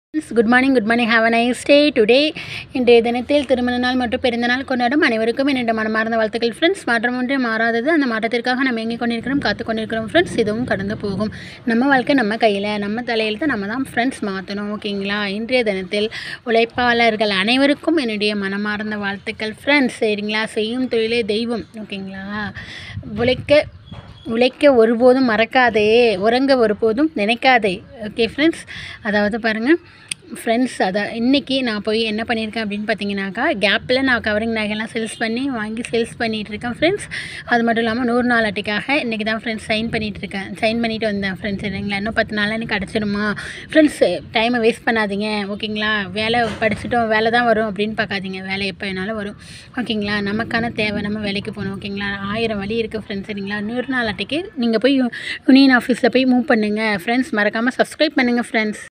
good morning good morning have a nice day today இன்றைய தினத்தில் திருமண நாள் மற்றும் பிறந்த நாள் கொண்டாடும் அனைவருக்கும் என்னுடைய மனமார்ந்த வாழ்த்துக்கள் ஃப்ரெண்ட்ஸ் மாற்றம் ஒன்றே மாறாதது அந்த மாற்றத்திற்காக நம்ம எங்கே கொண்டிருக்கிறோம் காத்து கொண்டிருக்கிறோம் ஃப்ரெண்ட்ஸ் இதுவும் கடந்து போகும் நம்ம வாழ்க்கை நம்ம கையில் நம்ம தலையெழுத்தை நம்ம தான் ஃப்ரெண்ட்ஸ் மாற்றணும் ஓகேங்களா இன்றைய தினத்தில் உழைப்பாளர்கள் அனைவருக்கும் என்னுடைய மனமார்ந்த வாழ்த்துக்கள் ஃப்ரெண்ட்ஸ் சரிங்களா செய்யும் தொழிலே தெய்வம் ஓகேங்களா உழைக்க உழைக்க ஒருபோதும் மறக்காதே உறங்க ஒருபோதும் நினைக்காதே ஓகே ஃப்ரெண்ட்ஸ் அதாவது பாருங்கள் ஃப்ரெண்ட்ஸ் அதை இன்றைக்கி நான் போய் என்ன பண்ணியிருக்கேன் அப்படின்னு பார்த்தீங்கன்னாக்கா கேப்பில் நான் கவரிங் நகைலாம் சேல்ஸ் பண்ணி வாங்கி சேல்ஸ் பண்ணிகிட்டு இருக்கேன் ஃப்ரெண்ட்ஸ் அது மட்டும் இல்லாமல் நூறு நாள் அட்டைக்காக இன்றைக்கி தான் ஃப்ரெண்ட்ஸ் சைன் பண்ணிகிட்டு இருக்கேன் சைன் பண்ணிட்டு வந்தேன் ஃப்ரெண்ட்ஸ் சரிங்களா இன்னும் பத்து நாளில் எனக்கு கிடச்சிருமா ஃப்ரெண்ட்ஸ் டைமை வேஸ்ட் பண்ணாதீங்க ஓகேங்களா வேலை படிச்சுட்டோம் வேலை தான் வரும் அப்படின்னு பார்க்காதீங்க வேலை எப்போ வேணாலும் வரும் ஓகேங்களா நமக்கான தேவை நம்ம வேலைக்கு போகணும் ஓகேங்களா ஆயிரம் வழி இருக்குது ஃப்ரெண்ட்ஸ் சரிங்களா நூறு நாள் அட்டைக்கு நீங்கள் போய் யூனியன் ஆஃபீஸில் போய் மூவ் பண்ணுங்கள் ஃப்ரெண்ட்ஸ் மறக்காமல் சப்ஸ்கிரைப் பண்ணுங்கள் ஃப்ரெண்ட்ஸ்